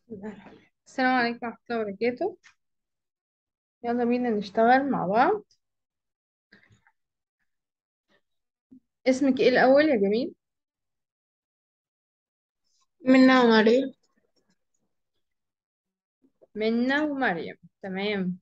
السلام عليكم ورحمة الله وبركاته يلا بينا نشتغل مع بعض اسمك ايه الأول يا جميل منا ومريم منا ومريم تمام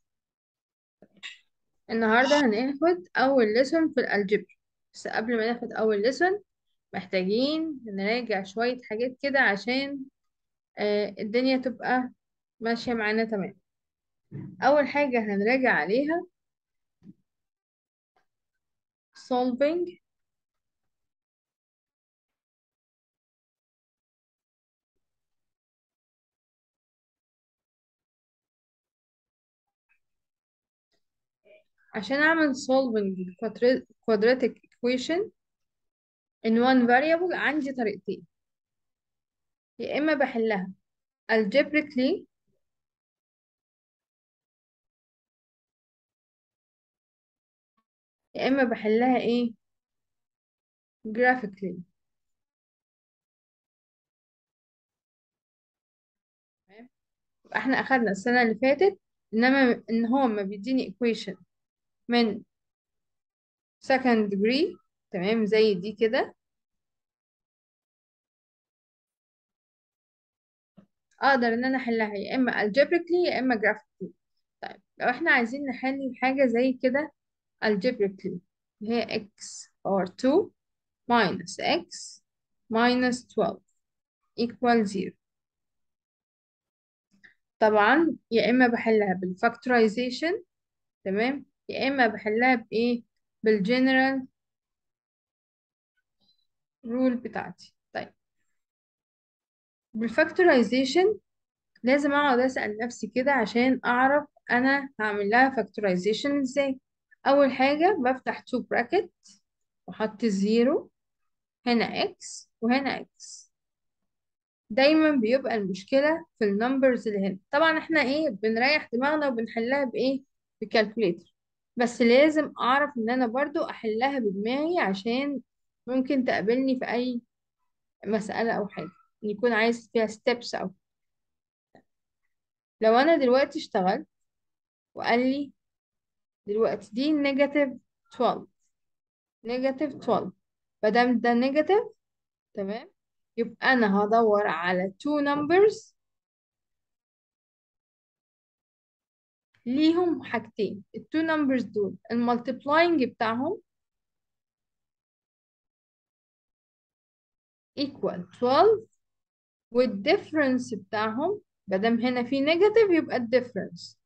النهاردة هناخد أول ليسون في الألجبر بس قبل ما ناخد أول ليسون محتاجين نراجع شوية حاجات كده عشان آه الدنيا تبقى ماشية معانا تمام أول حاجة هنراجع عليها solving عشان أعمل solving quadratic equation in one variable عندي طريقتين يا إما بحلها algebraically يا إما بحلها إيه graphically تمام؟ يبقى احنا أخدنا السنة اللي فاتت إنما إن هو ما بيديني equation من second degree تمام زي دي كده أقدر إن أنا أحلها يا إما algebraically يا إما graphically طيب لو احنا عايزين نحل حاجة زي كده algebraically هي x power 2 minus x minus 12 equal 0 طبعا يا إما بحلها بالفactorization تمام يا إما بحلها بإيه بالجنرال رول بتاعتي طيب بالفactorization لازم اقعد اسأل نفسي كده عشان اعرف انا هعمل لها factorization ازاي اول حاجة بفتح two bracket واحط زيرو هنا x وهنا x دايما بيبقى المشكلة في النمبرز اللي هنا طبعا احنا ايه بنريح دماغنا وبنحلها بايه بكالكوليتر بس لازم اعرف ان انا برضو احلها بدماغي عشان ممكن تقابلني في اي مسألة او حاجة يكون عايز فيها steps او لو انا دلوقتي اشتغلت وقال لي دلوقتي دي نيجاتيف 12 نيجاتيف 12 مادام ده نيجاتيف تمام يبقى انا هدور على two numbers ليهم حاجتين التو numbers دول المالتيبلاينج بتاعهم equal 12 والديفرنس بتاعهم مادام هنا في نيجاتيف يبقى الديفرنس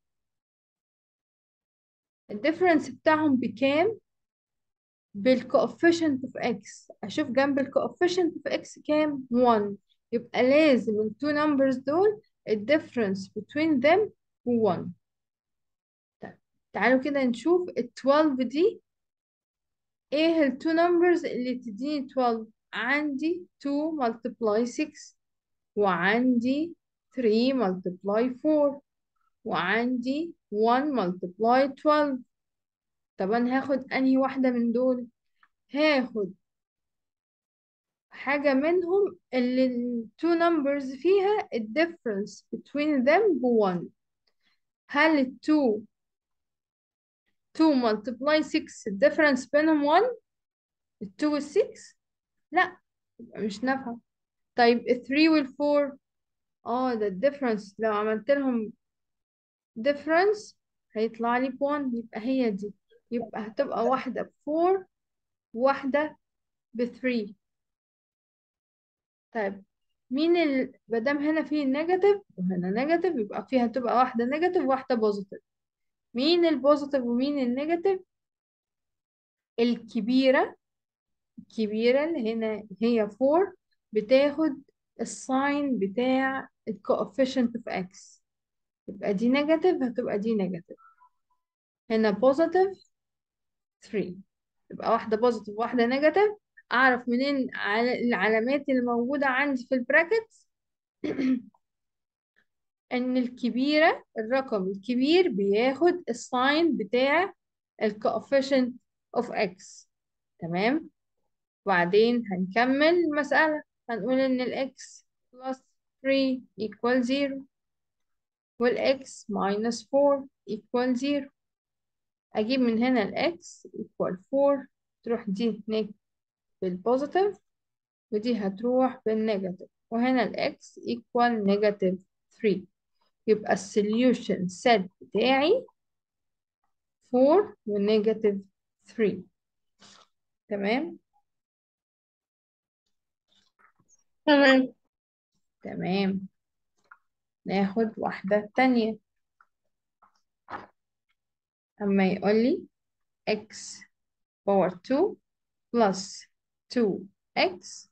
الديفرنس بتاعهم بكام بالكوفيشنت اوف اكس اشوف جنب الكوفيشنت اوف اكس كام 1 يبقى لازم التو نمبرز دول الديفرنس between them هو 1 طيب تعالوا كده نشوف ال 12 دي ايه التو نمبرز اللي تديني 12 عندي 2 multiply 6 وعندي 3 multiply 4 وعندي 1 multiply 12 طب انا هاخد انهي واحدة من دول هاخد حاجة منهم اللي ال two numbers فيها ال difference between them ب 1 هل ال 2 2 multiply 6 ال difference بينهم 1 ال 2 وال 6 لا يبقى مش نافعة طيب ال 3 وال 4 اه ده ال difference لو عملت لهم difference هيطلع لي ب 1 يبقى هي دي يبقى هتبقى واحدة ب 4 وواحدة ب 3 طيب مين ال... مادام هنا فيه نيجاتيف وهنا نيجاتيف يبقى فيها تبقى واحدة نيجاتيف وواحدة بوزيتيف مين البوزيتيف ومين النيجاتيف الكبيرة الكبيرة اللي هنا هي 4 بتاخد الساين بتاع ال coefficient of x يبقى دي نيجاتيف هتبقى دي نيجاتيف هنا بوزيتيف 3 يبقى واحدة بوزيتيف وواحدة نيجاتيف أعرف منين عل- العلامات اللي موجودة عندي في البراكتس ان الكبيرة الرقم الكبير بياخد الساين بتاع ال coefficient of x تمام وبعدين هنكمل المسألة هنقول ان ال x plus 3 equal 0 والx minus 4 equal 0 أجيب من هنا الx equal 4 تروح دي هناك بالبوزيتيف ودي هتروح بالنيجاتيف وهنا الx equal negative 3 يبقى السوليوشن set بتاعي 4 ونيجاتيف 3 تمام تمام تمام ناخد واحدة تانية أما يقول لي x power 2 plus 2x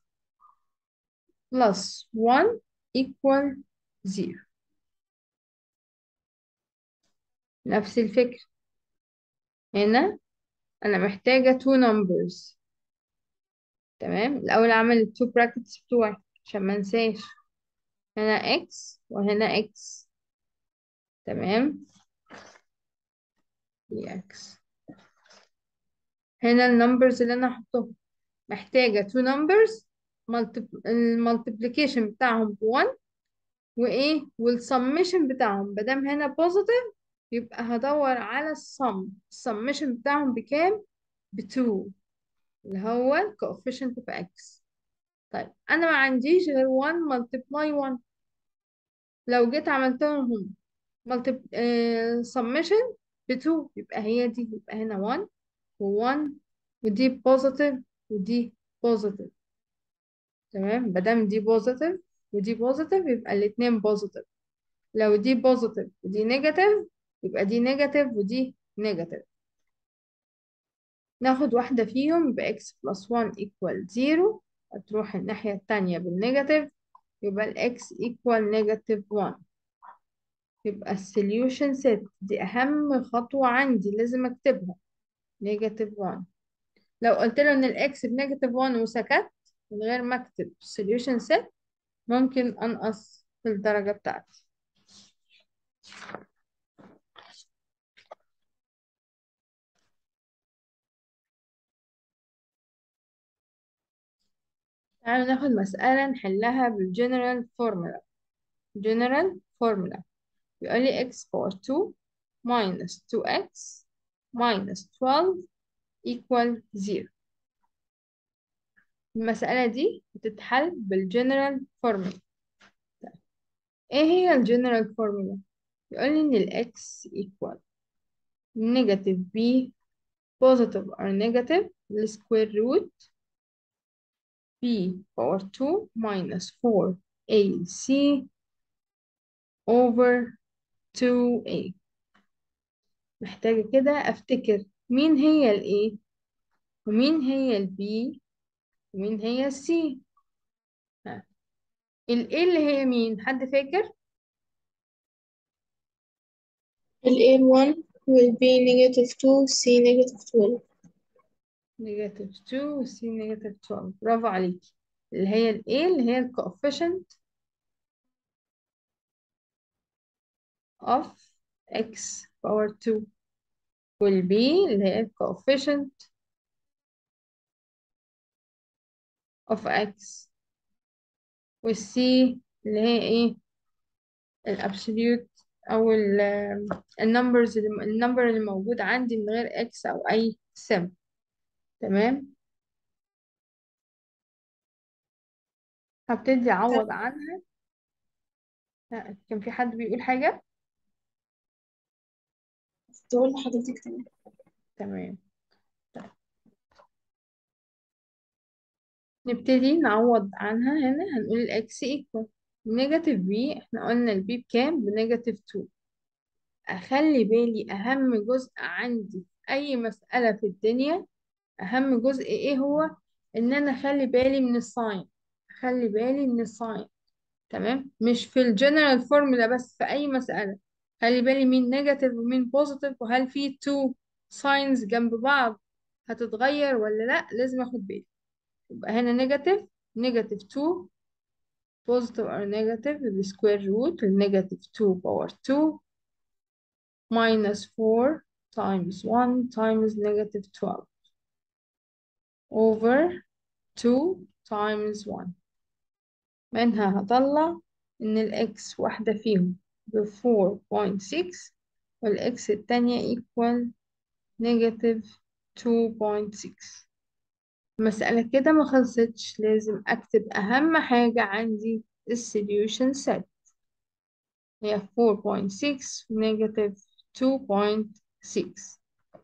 plus 1 equal 0 نفس الفكرة هنا أنا محتاجة two numbers تمام الأول أعمل ال two brackets بتوعي عشان ما انساش هنا x وهنا x تمام دي x هنا النمبرز اللي أنا هحطهم محتاجة two numbers المالتيبليكيشن بتاعهم بوان وإيه والسميشن بتاعهم مادام هنا positive يبقى هدور على السم السميشن بتاعهم بكام؟ بتو اللي هو ال coefficient of x طيب أنا ما عنديش غير 1 multiply 1 لو جيت عملت لهم multiply uh, summation بتو يبقى هي دي يبقى هنا 1 و1 ودي positive ودي positive تمام مادام دي positive ودي positive يبقى الاتنين positive لو دي positive ودي negative يبقى دي negative ودي negative ناخد واحدة فيهم يبقى x plus 1 equal 0 هتروح الناحية التانية بالنيجاتيف يبقى ال x equal negative 1 يبقى السوليوشن set دي أهم خطوة عندي لازم أكتبها negative 1 لو قلت له إن ال x بنيجاتيف 1 وسكت من غير ما أكتب solution set ممكن أنقص في الدرجة بتاعتي تعالوا ناخد مسألة نحلها بالجنرال فورمولا general formula بيقول لي x power 2 minus 2x minus 12 equal 0 المسألة دي بتتحل بالجنرال فورمولا ايه هي الجنرال فورمولا يقول لي ان ال x equal negative b positive or negative the square root b power 2 minus 4ac over 2a محتاجة كده أفتكر مين هي ال A ومين هي ال B ومين هي ال C ها. ال A اللي هي مين حد فاكر ال A1 will be negative 2 C negative 12 negative 2 و C negative 12 برافو عليكي اللي هي ال A اللي هي ال coefficient of x power 2 وال B اللي هي ال coefficient of x وال C اللي هي ايه الابسوليوت او ال النمبرز النمبر اللي موجود عندي من غير x او اي سم تمام هبتدي اعوض عنها لا، كان في حد بيقول حاجة تقول لحضرتك تمام تمام نبتدي نعوض عنها هنا هنقول الاكس ايكوال نيجاتيف بي احنا قلنا البي بكام بنيجاتيف 2 اخلي بالي اهم جزء عندي في اي مسألة في الدنيا اهم جزء ايه هو ان انا اخلي بالي من الساين اخلي بالي من الساين تمام مش في الجنرال فورمولا بس في اي مسألة خلي بالي مين نيجاتيف ومين بوزيتيف وهل في تو ساينز جنب بعض هتتغير ولا لا لازم اخد بالي يبقى هنا نيجاتيف نيجاتيف 2 positive or negative the square root negative 2 power 2 minus 4 times 1 times negative 12 over 2 times 1 منها هطلع إن الإكس واحدة فيهم ب 4.6 والإكس التانية equal negative 2.6 المسألة كده ما خلصتش لازم أكتب أهم حاجة عندي السوليوشن set هي 4.6 negative 2.6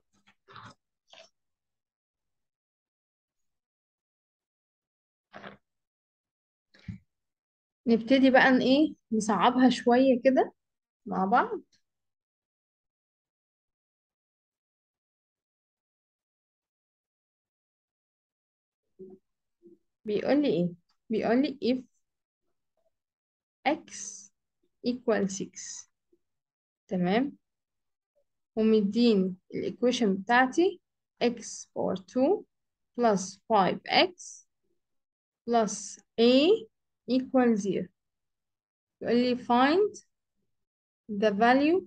نبتدي بقى ان ايه نصعبها شوية كده مع بعض بيقول لي ايه بيقول لي if x equal 6 تمام ومديني الايكويشن بتاعتي x power 2 plus 5x plus a equal 0 يقول لي find the value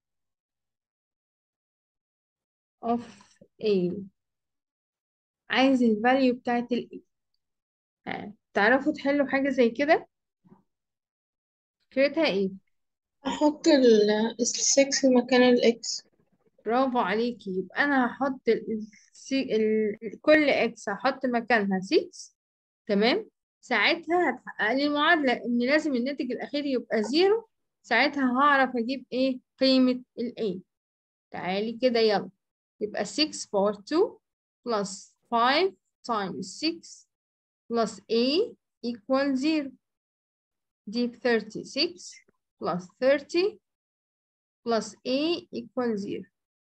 of a عايز الفاليو بتاعت ال a ها، تعرفوا تحلوا حاجة زي كده فكرتها ايه أحط ال السكس مكان الإكس برافو عليكي يبقى انا هحط ال... السي... ال... كل اكس هحط مكانها 6 تمام ساعتها هتحقق لي معادلة ان لازم الناتج الاخير يبقى زيرو ساعتها هعرف اجيب ايه قيمة ال A تعالي كده يلا يبقى 6 باور 2 plus 5 times 6 plus A equal 0 دي ب 36 plus 30 plus A equal 0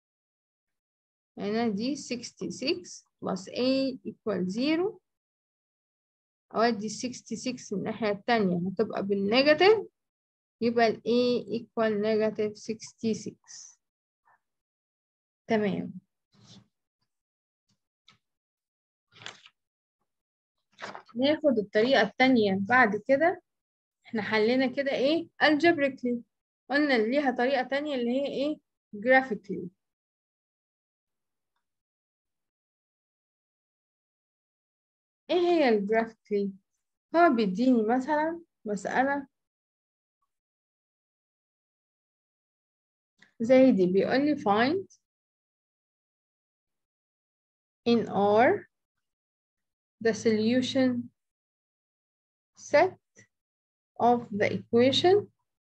هنا دي 66 plus A equal 0 أودي 66 من الناحية التانية هتبقى بالنيجاتيف يبقى ال A equal negative 66 تمام ناخد الطريقة التانية بعد كده احنا حلينا كده ايه algebraically قلنا اللي ليها طريقة تانية اللي هي ايه graphically ايه هي الجرافيكلي هو بيديني مثلا مسألة زي دي بيقول لي find in R the solution set of the equation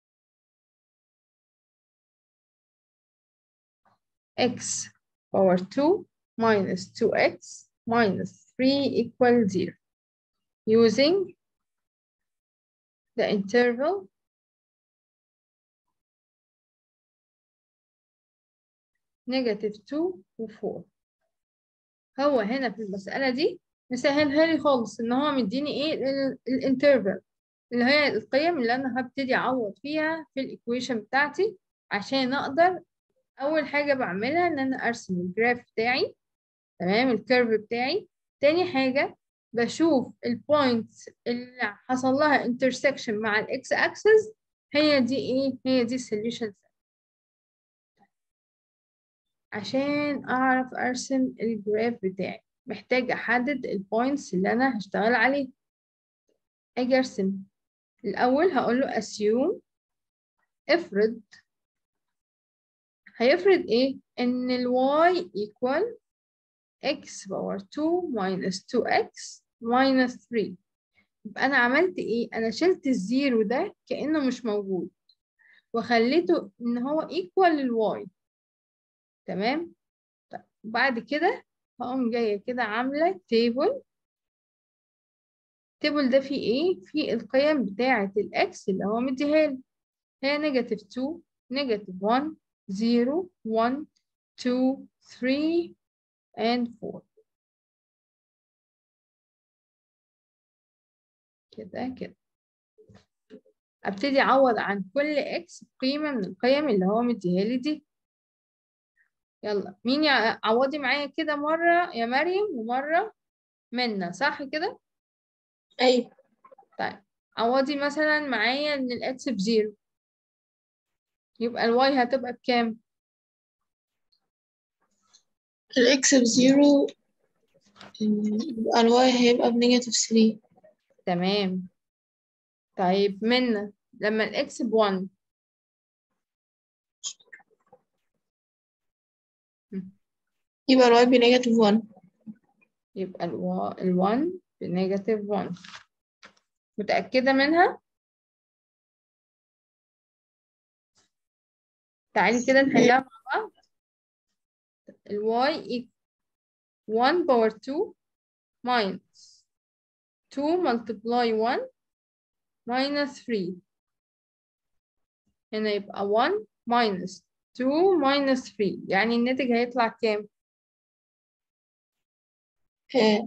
x power 2 minus 2x minus 3 equal 0 using the interval negative 2 و 4 هو هنا في المسألة دي مسهلها لي خالص ان هو مديني ايه الانترفال اللي هي القيم اللي انا هبتدي اعوض فيها في الايكويشن بتاعتي عشان اقدر اول حاجة بعملها ان انا ارسم الجراف بتاعي تمام الكيرف بتاعي تاني حاجة بشوف البوينتس اللي حصل لها intersection مع الاكس اكسس هي دي ايه هي دي السوليوشن عشان اعرف ارسم الجراف بتاعي محتاج احدد البوينتس اللي انا هشتغل عليه اجي ارسم الاول هقول له assume افرض هيفرض ايه ان ال y equal x power 2 minus 2x minus 3 يبقى انا عملت ايه انا شلت الزيرو ده كانه مش موجود وخليته ان هو equal للواي تمام طيب بعد كده هقوم جايه كده عامله تيبل التيبل ده فيه ايه فيه القيم بتاعه الاكس اللي هو مديها لي هي نيجاتيف 2 نيجاتيف 1 0 1 2 3 and 4 كده كده ابتدي اعوض عن كل اكس قيمه من القيم اللي هو مديها لي دي يلا مين يع- عوضي معايا كده مره يا مريم ومره منا صح كده أيوة طيب عوضي مثلا معايا ان الاكس بزيرو يبقى الواي هتبقى بكام الإكس بزيرو الواي هيبقى بنيجاتيف 3 تمام طيب منا لما الاكس بوان يبقى الواي بنيجاتيف 1 يبقى ال1 بنيجاتيف 1 متأكدة منها؟ تعالي كده نحلها مع بعض ال y equal 1 power 2 minus 2 multiply 1 minus 3 هنا يبقى 1 minus 2 minus 3 يعني الناتج هيطلع كام؟ آه.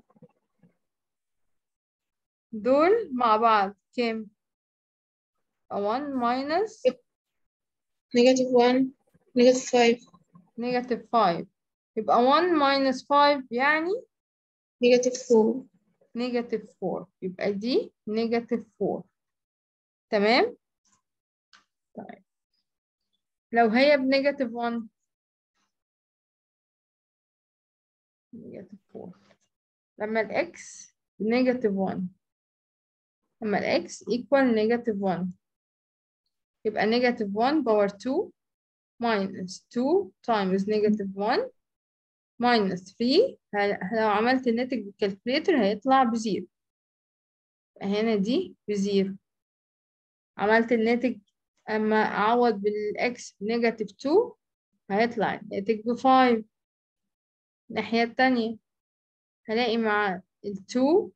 دول مع بعض كام؟ يبقى 1 minus نيجاتيف 1 نيجاتيف 5 negative 5 يبقى 1 minus 5 يعني نيجاتيف 4 negative 4 يبقى دي negative 4 تمام؟ طيب لو هي بنيجاتيف 1 نيجاتيف 4 لما الاكس بنيجاتيف 1 لما الاكس equal نيجاتيف 1 يبقى نيجاتيف 1 باور 2 minus 2 times نيجاتيف 1 minus 3 ه- لو عملت الناتج بالكالكوليتر هيطلع بزيرو هنا دي بزيرو عملت الناتج أما أعوض بالإكس بنيجاتيف 2 هيطلع الناتج بفايف الناحية التانية هلاقي مع ال 2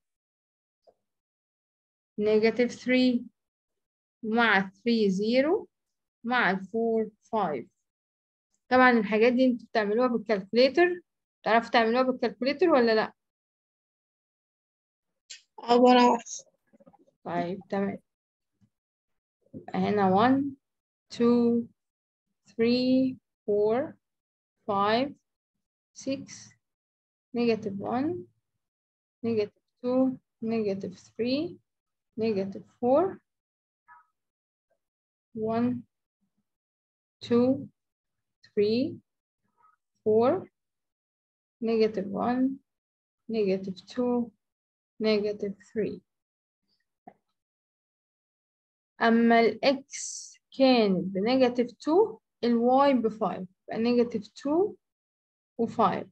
نيجاتيف 3 مع 3 0 مع ال 4 5 طبعا الحاجات دي انتوا بتعملوها بالكالكوليتر تعرفوا تعملوها بالكالكوليتر ولا لأ؟ عبارة واحدة طيب تمام يبقى هنا 1 2 3 4 5 6 negative 1 negative 2 negative 3 negative 4 1 2 3 4 negative 1 negative 2 negative 3 أما الإكس كانت بنيجاتيف 2 الواي بفايف يبقى نيجاتيف 2 وفايف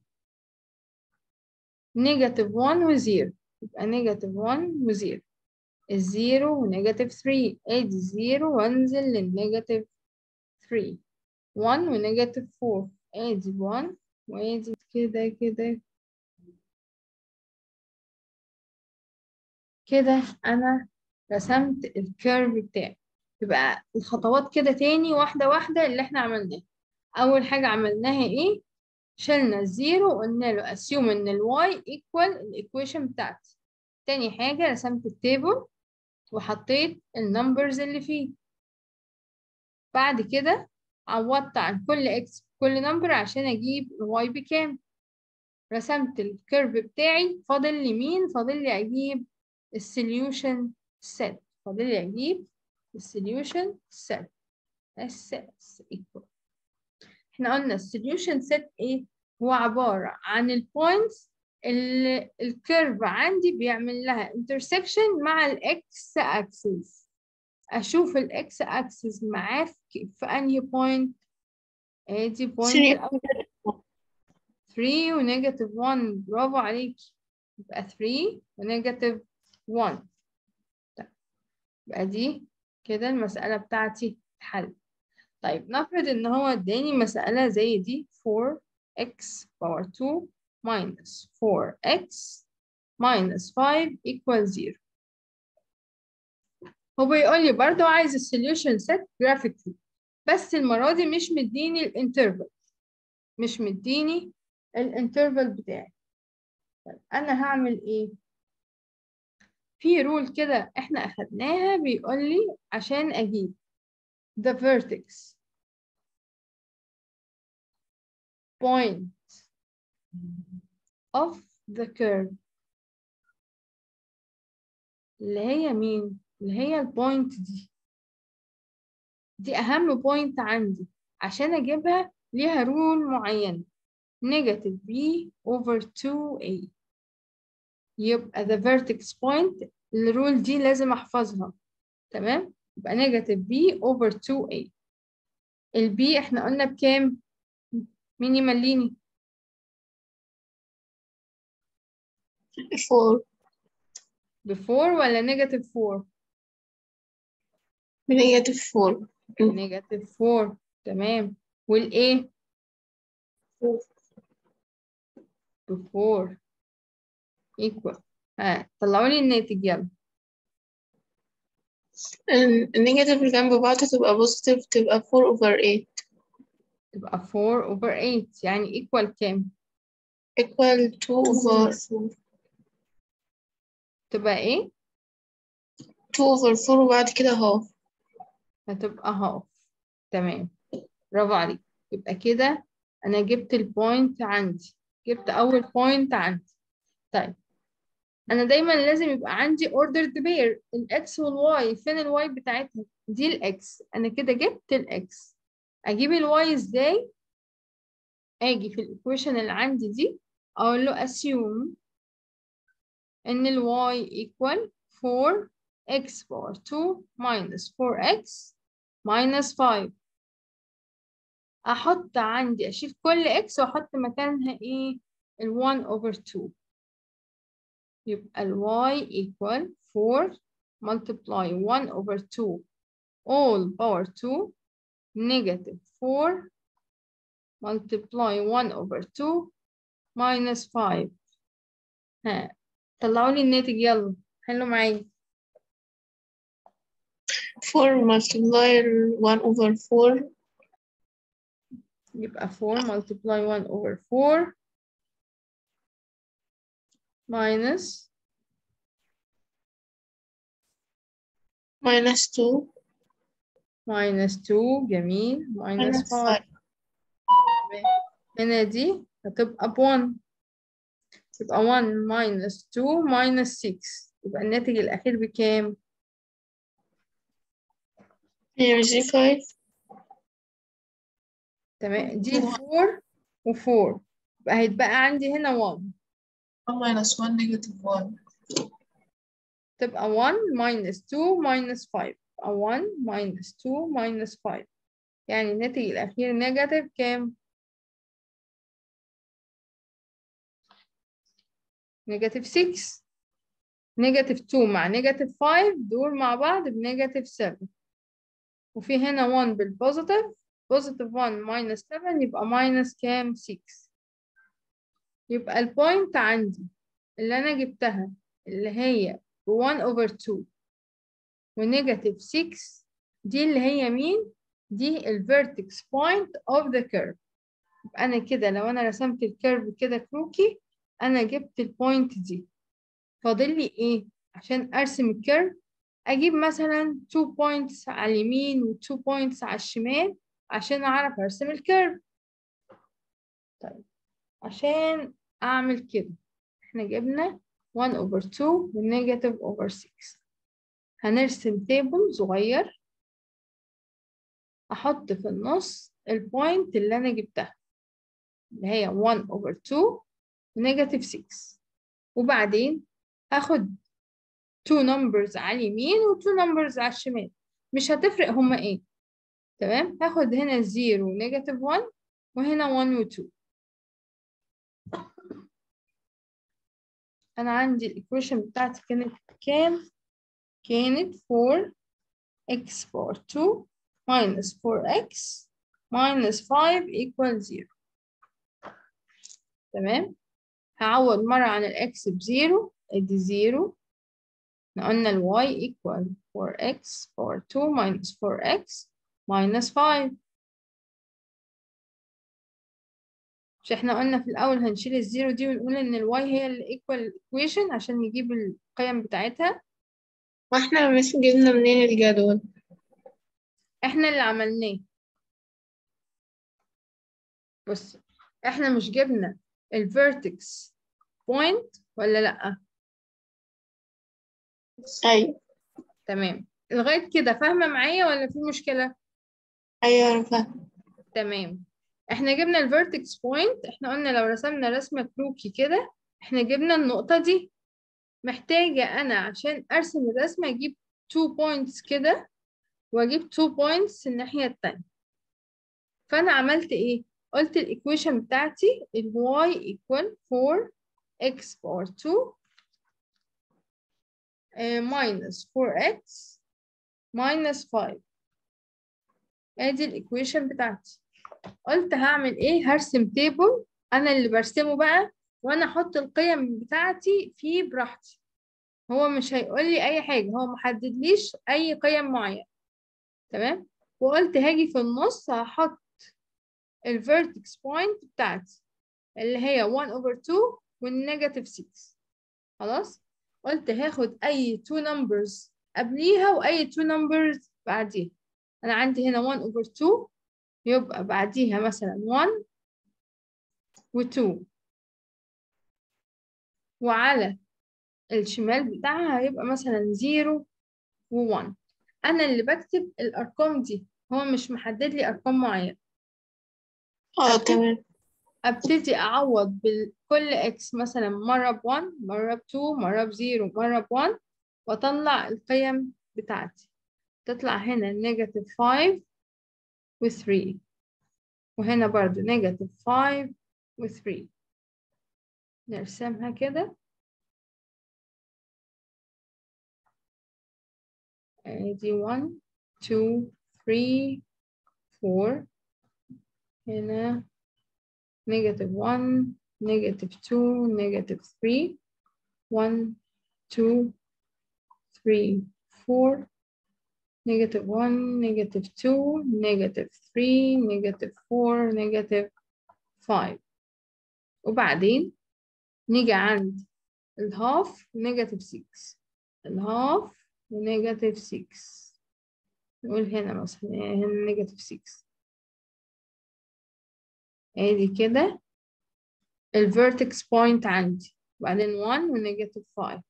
نيجاتيف 1 وزيرو يبقى نيجاتيف 1 وزيرو الزيرو ونيجاتيف 3 ادي زيرو وانزل للنيجاتيف 3 1 ونيجاتيف 4 ادي 1 وادي كده كده كده انا رسمت الكيرف بتاعي يبقى الخطوات كده تاني واحدة واحدة اللي احنا عملناها أول حاجة عملناها ايه؟ شلنا الزيرو وقلنا له assume ان ال y equal الإيكويشن بتاعتي تاني حاجة رسمت التيبل وحطيت النمبرز اللي فيه بعد كده عوضت عن كل x كل نمبر عشان أجيب ال y بكام رسمت الكيرف بتاعي فاضل لي مين؟ فاضل لي أجيب السوليوشن set فاضل لي أجيب السوليوشن set السيتس equal احنا قلنا السوليوشن set ايه هو عبارة عن البوينتس اللي الكيرف عندي بيعمل لها intersection مع الاكس axis اشوف الاكس axis معاه في في انهي بوينت ادي بوينت 3 3 ونيجاتيف 1 برافو عليكي يبقى 3 ونيجاتيف 1 طيب يبقى دي كده المسألة بتاعتي اتحل طيب نفرض ان هو اداني مسألة زي دي 4x power 2 minus 4x minus 5 equals 0 هو بيقول لي برضه عايز السوليوشن set graphically بس المرة دي مش مديني الانترفال مش مديني الانترفال بتاعي طيب انا هعمل ايه في رول كده احنا اخدناها بيقول لي عشان اجيب the vertex point of the curve اللي هي مين اللي هي البوينت دي دي اهم بوينت عندي عشان اجيبها ليها رول معينة negative b over 2a يبقى the vertex point الرول دي لازم احفظها تمام يبقى نيجاتيف b over 2a البي احنا قلنا بكام مين يمليني four بفور ولا نيجاتيف فور negative four نيجاتيف فور تمام والايه بفور equal ها طلعوا لي الناتج يلا النيجاتيف اللي جنب بعض تبقى positive تبقى four over eight تبقى 4 over 8 يعني equal كام equal two over four تبقى ايه two over four وبعد كده half هتبقى half تمام برافو عليك يبقى كده انا جبت البوينت عندي جبت اول بوينت عندي طيب انا دايما لازم يبقى عندي ordered pair الاكس والواي فين الواي بتاعتها دي الاكس انا كده جبت الاكس اجيب الواي ازاي اجي في الايكويشن اللي عندي دي اقول له assume ان الواي equal 4x power 2 minus 4x minus 5 احط عندي اشيل كل x واحط مكانها ايه ال 1 over 2 يبقى ال y equal 4 multiply 1 over 2 all power 2 negative 4 multiply 1 over 2 minus 5 ها طلعوا لي الناتج يلا حلوا معايا four multiply one over four يبقى 4 multiply 1 over 4 minus minus two minus 2 جميل minus minus 5 five هنا دي هتبقى ب 1 يبقى 1 minus 2 minus 6 يبقى الناتج الأخير بكام؟ energy five تمام دي 4 و4 يبقى هيتبقى عندي هنا 1 one minus one negative one تبقى 1 minus 2 minus 5 يبقى 1 minus 2 minus 5 يعني الناتج الأخير نيجاتيف كام؟ نيجاتيف 6 نيجاتيف 2 مع نيجاتيف 5 دول مع بعض بنيجاتيف 7 وفي هنا 1 بالبوزيتيف بوزيتيف 1 minus 7 يبقى minus كام 6 يبقى البوينت عندي اللي أنا جبتها اللي هي 1 over 2 ونيجاتيف 6 دي اللي هي مين؟ دي ال vertex point of the curve يبقى أنا كده لو أنا رسمت الكيرف كده كروكي أنا جبت البوينت دي فاضل لي إيه؟ عشان أرسم الكيرف أجيب مثلا 2 points على اليمين و 2 points على الشمال عشان أعرف أرسم الكيرف طيب عشان أعمل كده إحنا جبنا 1 over 2 والنيجاتيف over 6 هنرسم تيبل صغير أحط في النص البوينت اللي أنا جبتها اللي هي 1 over 2 ونيجاتيف 6 وبعدين هاخد 2 numbers على اليمين و 2 numbers على الشمال مش هتفرق هما ايه تمام هاخد هنا 0 ونيجاتيف 1 وهنا 1 و 2 أنا عندي الإيكويشن بتاعتي كانت كام؟ كانت 4x power 2 minus 4x minus 5 equal 0 تمام؟ هعوض مرة عن الإكس بزيرو ادي زيرو احنا قلنا ال y equal 4x power 2 minus 4x minus 5 مش احنا قلنا في الأول هنشيل الزيرو دي ونقول إن ال y هي ال equal equation عشان نجيب القيم بتاعتها واحنا مش جبنا منين الجدول احنا اللي عملناه بص احنا مش جبنا ال vertex point ولا لأ ايوه تمام لغاية كده فاهمة معايا ولا في مشكلة ايوه انا فاهمة تمام احنا جبنا ال vertex point احنا قلنا لو رسمنا رسمة كروكي كده احنا جبنا النقطة دي محتاجة انا عشان ارسم الرسمة اجيب two points كده واجيب 2 points الناحية التانية فانا عملت ايه قلت الايكويشن بتاعتي ال y equal 4x power 2 آه، minus 4x minus 5 ادي الايكويشن بتاعتي قلت هعمل ايه هرسم تيبل انا اللي برسمه بقى وانا احط القيم بتاعتي فيه براحتي هو مش هيقول لي اي حاجه هو محددليش اي قيم معينه تمام وقلت هاجي في النص هحط الفيرتكس بوينت بتاعتي اللي هي 1 over 2 والنيجاتيف 6 خلاص قلت هاخد اي 2 numbers قبليها واي 2 numbers بعديها انا عندي هنا 1 over 2 يبقى بعديها مثلا 1 و2 وعلى الشمال بتاعها هيبقى مثلا 0 و1 انا اللي بكتب الارقام دي هو مش محدد لي ارقام معينه اه تمام ابتدي اعوض بكل اكس مثلا مره ب1 مره ب2 مره ب0 مره ب1 واطلع القيم بتاعتي تطلع هنا نيجاتيف 5 و3 وهنا برضو نيجاتيف 5 و3 نرسمها كده ادي 1 2 3 4 هنا negative 1 negative 2 negative 3 1 2 3 4 negative 1 negative 2 negative 3 negative 4 negative 5 وبعدين نيجي عند الهاف negative 6 الهاف ونيجاتيف 6 نقول هنا مثلا هنا نيجاتيف 6 ادي كده الفيرتكس بوينت عندي وبعدين 1 ونيجاتيف 5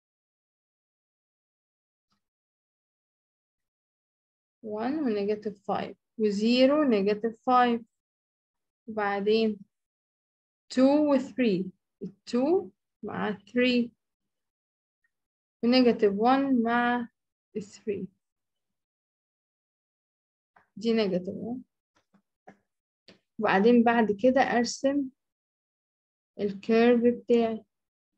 1 ونيجاتيف 5 وزيرو نيجاتيف 5 وبعدين 2 و 3 2 مع 3 ونيجاتيف 1 مع 3 دي نيجاتيف 1 وبعدين بعد كده أرسم الكيرف بتاعي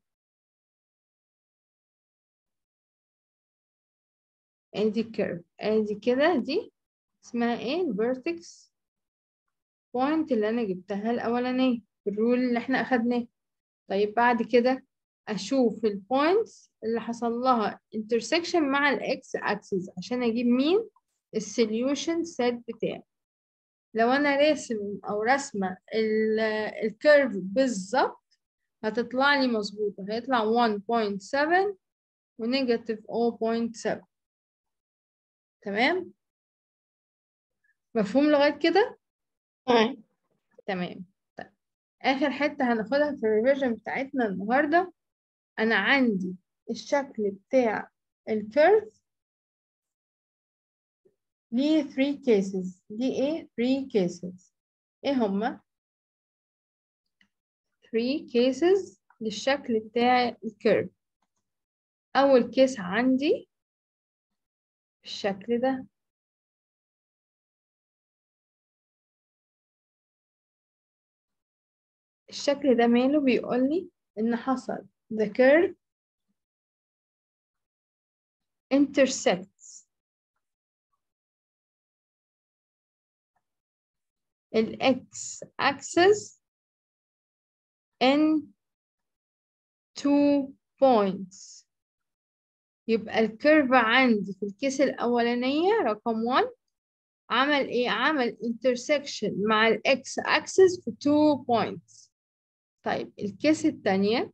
ادي الكيرف ادي كده دي اسمها ايه الفيرتكس بوينت اللي انا جبتها الاولانيه الرول اللي احنا اخدناه طيب بعد كده اشوف البوينتس اللي حصل لها intersection مع الاكس اكسس عشان اجيب مين السوليوشن سيت بتاعي لو انا راسم او رسمه الكيرف بالظبط هتطلع لي مظبوطه هيطلع 1.7 ونيجاتيف 0.7 تمام مفهوم لغايه كده تمام تمام طيب اخر حته هناخدها في الريفيجن بتاعتنا النهارده انا عندي الشكل بتاع الكيرف ليه 3 cases ليه ايه 3 cases ايه هما 3 cases للشكل بتاع الكيرف اول كيس عندي بالشكل ده الشكل ده ماله بيقول لي ان حصل the curve intersects ال x axis in two points يبقى الكيرف عندي في الكيس الأولانية رقم 1 عمل إيه؟ عمل intersection مع ال x axis في two points طيب الكيس التانية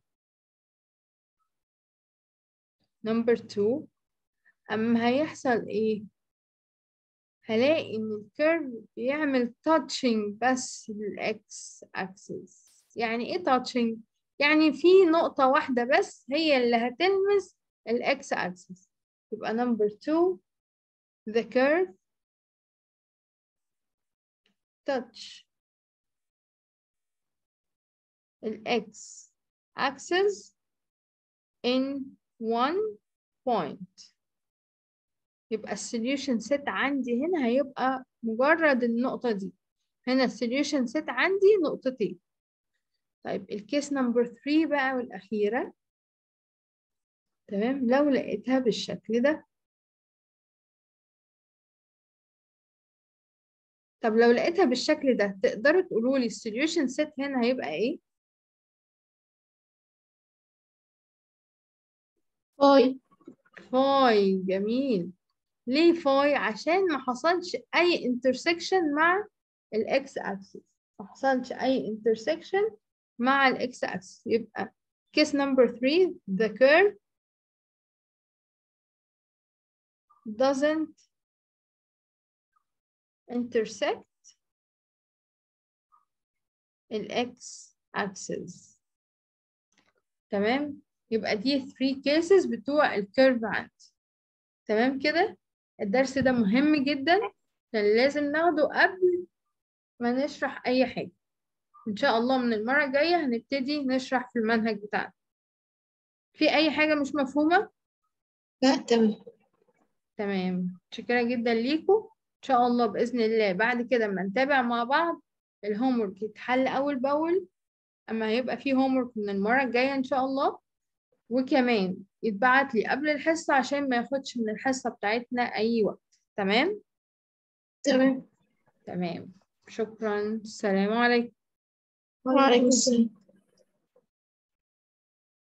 number 2 أما هيحصل إيه؟ هلاقي إن الكيرف بيعمل touching بس للإكس axis يعني إيه touching؟ يعني في نقطة واحدة بس هي اللي هتلمس الإكس axis يبقى number 2 the curve touch الإكس axis in one point يبقى السوليوشن سيت عندي هنا هيبقى مجرد النقطة دي هنا السوليوشن سيت عندي نقطتين طيب الكيس نمبر 3 بقى والأخيرة تمام لو لقيتها بالشكل ده طب لو لقيتها بالشكل ده تقدروا تقولوا لي السوليوشن سيت هنا هيبقى ايه؟ فاي فاي جميل ليه فاي عشان ما حصلش اي انترسكشن مع الاكس اكسس ما حصلش اي انترسكشن مع الاكس اكسس يبقى case number 3 the curve doesn't intersect الاكس axis تمام يبقى دي 3 cases بتوع الكيرف عندي تمام كده الدرس ده مهم جدا كان لازم ناخده قبل ما نشرح أي حاجة إن شاء الله من المرة الجاية هنبتدي نشرح في المنهج بتاعنا في أي حاجة مش مفهومة؟ لا تمام تمام شكرا جدا ليكم إن شاء الله بإذن الله بعد كده اما نتابع مع بعض الهومورك يتحل أول بأول أما هيبقى فيه هومورك من المرة الجاية إن شاء الله وكمان يتبعت لي قبل الحصة عشان ما ياخدش من الحصة بتاعتنا أي وقت تمام؟ تمام تمام شكرا السلام عليكم وعليكم السلام